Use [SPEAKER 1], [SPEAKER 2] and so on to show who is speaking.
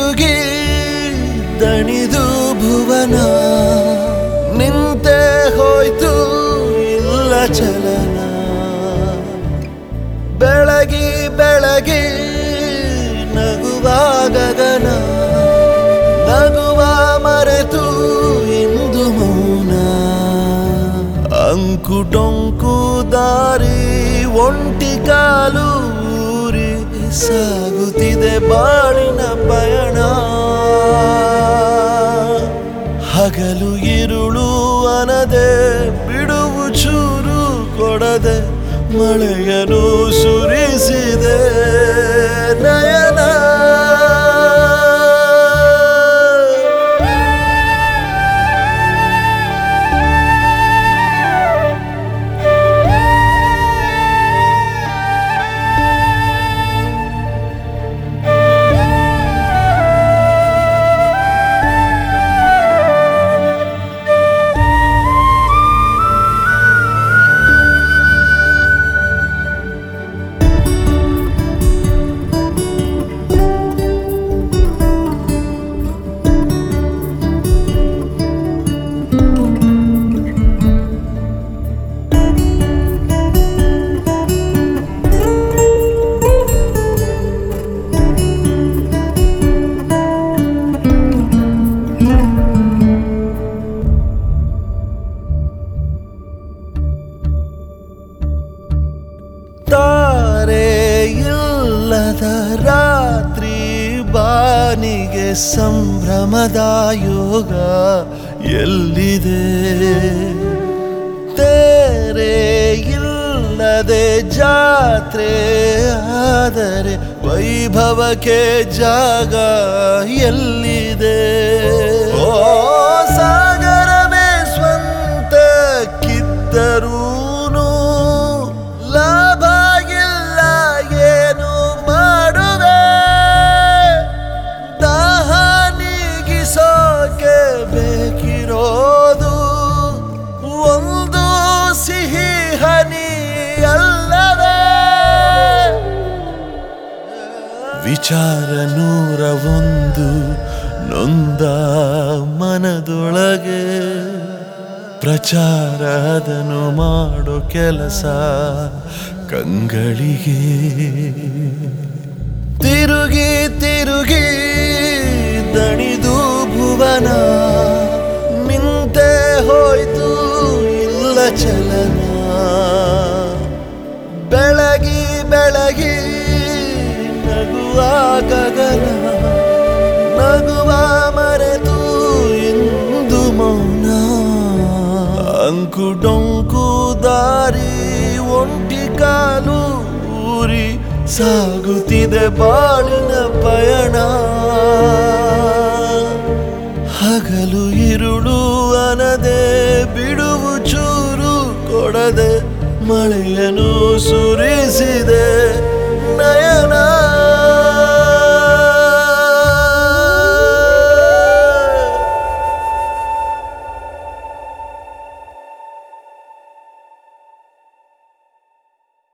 [SPEAKER 1] ತಿರುಗಿ ದಣಿದು ಭುವನ ನಿಂತೆ ಹೋಯ್ತು ಇಲ್ಲ ಚಲನ ಬೆಳಗಿ ಬೆಳಗಿ ನಗುವ ಗಗನ ನಗುವ ಮರೆತು ಇಂದು ಮೌನ ಅಂಕುಟೊಂಕು ದಾರಿ ಒಂಟಿ ಕಾಲು ಊರಿ ಸಾಗುತ್ತಿದೆ ಬಾಳಿನ ಪಯಣ ಹಗಲು ಇರುಳು ಅನದೆ ಬಿಡುವು ಚೂರು ಕೊಡದೆ ಮಳೆಯನು ಸುರಿಸಿದೆ ನಯನ ತಾರೆ ಇಲ್ಲದ ರಾತ್ರಿ ಬಾನಿಗೆ ಸಂಭ್ರಮದ ಯೋಗ ಎಲ್ಲಿದೆ ತೇರೆ ಇಲ್ಲದೆ ಜಾತ್ರೆ ಆದರೆ ವೈಭವಕ್ಕೆ ಜಾಗ ಎಲ್ಲಿದೆ ಓ ಸಾಗರವೇ ಸ್ವಂತ ಕಿತ್ತರೂನು ಲಾಭ ಇಲ್ಲ ಏನು ಮಾಡುವೆ ದಾಹ ನೀಗಿಸೋಕೆ ಬೇಕಿರೋದು ಒಂದು ಸಿಹಿ ಹನಿ ಅಲ್ಲವೇ ವಿಚಾರ ನೂರ ಒಂದು ನೊಂದ ಮನದೊಳಗೆ ಪ್ರಚಾರ ಅದನ್ನು ಮಾಡೋ ಕೆಲಸ ಕಂಗಳಿಗೆ ತಿರುಗಿ ತಿರುಗಿ ದಣಿದು ಭುವನ ನಿಂತೆ ಹೋಯ್ತು ಇಲ್ಲ ಚಲನ ಬೆಳಗಿ ಬೆಳಗಿ ನಗುವ ಗಗನ ನಗುವ ಮರೆತು ಇಂದು ಮೌನ ಅಂಕು ಡೊಂಕು ದಾರಿ ಒಂಟಿ ಕಾಲು ಊರಿ ಸಾಗುತ್ತಿದೆ ಬಾಳಿನ ಪಯಣ